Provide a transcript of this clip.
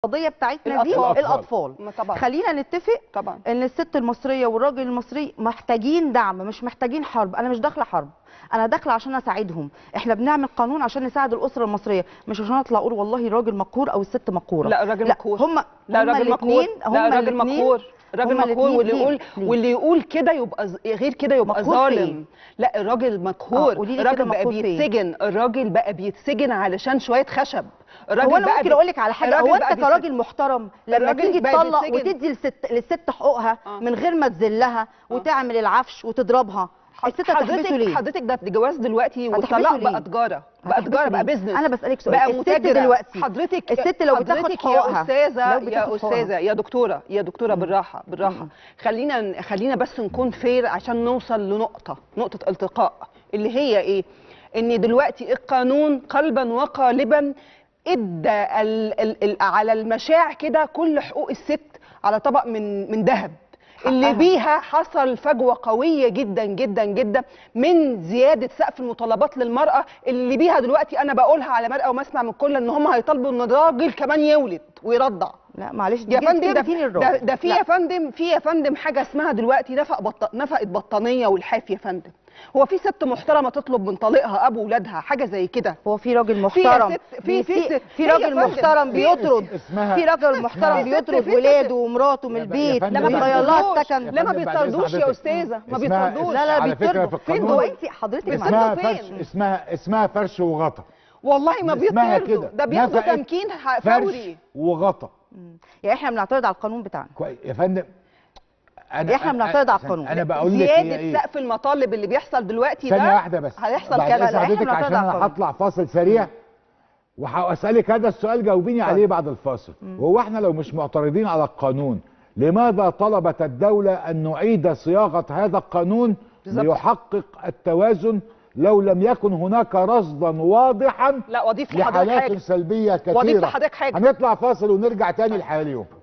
القضيه بتاعتنا دي الأطفال. الاطفال ما طبعا خلينا نتفق طبعا ان الست المصريه والراجل المصري محتاجين دعم مش محتاجين حرب انا مش داخله حرب انا داخله عشان اساعدهم احنا بنعمل قانون عشان نساعد الاسره المصريه مش عشان اطلع اقول والله الراجل مقهور او الست مقهوره لا الراجل مقهور هم لا هم الراجل مقهور الاتنين- لا هم الراجل الاتنين- مقهور الراجل هما مقهور الاتنين واللي ليه؟ يقول ليه؟ واللي يقول كده يبقى ز- غير كده يبقى مقهور ظالم فين؟ لا الراجل مقهور آه، قولي لي الراجل كده بقى مقهور فين؟ بيتسجن الراجل بقى بيتسجن علشان شويه خشب الراجل هو انا بقى ممكن بي- اقول لك على حاجه الراجل هو بقى انت بيتسجن. كراجل محترم لما الراجل تيجي بقى تطلق بيتسجن. وتدي للست للست حقوقها آه. من غير ما تذلها وتعمل العفش وتضربها الست هتحبسه حضرتك ليه؟ حضرتك ده الجواز دلوقتي هتحبسه والطلاق ليه؟ بقى تجاره بقى هتحبسه تجاره بقى ليه؟ بيزنس انا بسالك سؤال بقى الست متاجرة. دلوقتي حضرتك الست لو بتاخد حضرتك حقوقها يا استاذه لو يا بتاخد حقوقها. استاذه يا دكتوره يا دكتوره بالراحه بالراحه خلينا خلينا بس نكون فير عشان نوصل لنقطه نقطه التقاء اللي هي ايه ان دلوقتي القانون قلبا وقالبا ادى ال ال ال على المشاع كده كل حقوق الست على طبق من من ذهب اللي حقها. بيها حصل فجوه قويه جدا جدا جدا من زياده سقف المطالبات للمراه اللي بيها دلوقتي انا بقولها على مرأى ومسمع من الكل ان هم هيطالبوا ان الراجل كمان يولد ويرضع لا معلش دي يا كده فندم ده, بتهين ده, الراجل ده في لا. يا فندم في يا فندم حاجه اسمها دلوقتي نفق بط... نفقه بطانيه والحاف يا فندم هو في ست محترمه تطلب من طليقها ابو ولادها حاجه زي كده هو في راجل في يا محترم ست- في- في بيسي- ست- في في يا راجل فندم، محترم في- بيطرد اسمها في راجل محترم في ست- بيطرد في ست- ولاده ومراته من يا البيت فندم، لا ما بعد ويغير لها بيطردوش السكن يا لا ما فندم، بعد إذن بيطردوش يا حضرتك. استاذه ما اسمها- بيطردوش لا لا على فكرة بيطردوا في فين القانون- هو انت حضرتك بيطردوا معايا اسمها فين؟ فرش اسمها اسمها فرش وغطا والله ما اسمها بيطردوا كده ده بياخدوا نفقة تمكين ح- فرش فوري وغطا يعني احنا بنعترض على القانون بتاعنا كويس يا فندم انا إحنا أنا- بنعترض على أنا- القانون. انا بقول لك هي زياده إيه؟ سقف المطالب اللي بيحصل دلوقتي ده ثانية واحدة بس هيحصل بعد كذا إذن لا، إحنا حضرتك بنعترض عشان على انا القانون. هطلع فاصل سريع وهسألك هذا السؤال جاوبيني عليه بعد الفاصل وهو احنا لو مش معترضين على القانون لماذا طلبت الدولة أن نعيد صياغة هذا القانون بالظبط. ليحقق التوازن لو لم يكن هناك رصدا واضحا لا واضيف لحضرتك لحالات حاجه سلبية واضيف كثيرة لحضرتك حاجه هنطلع فاصل ونرجع تاني لحاليهم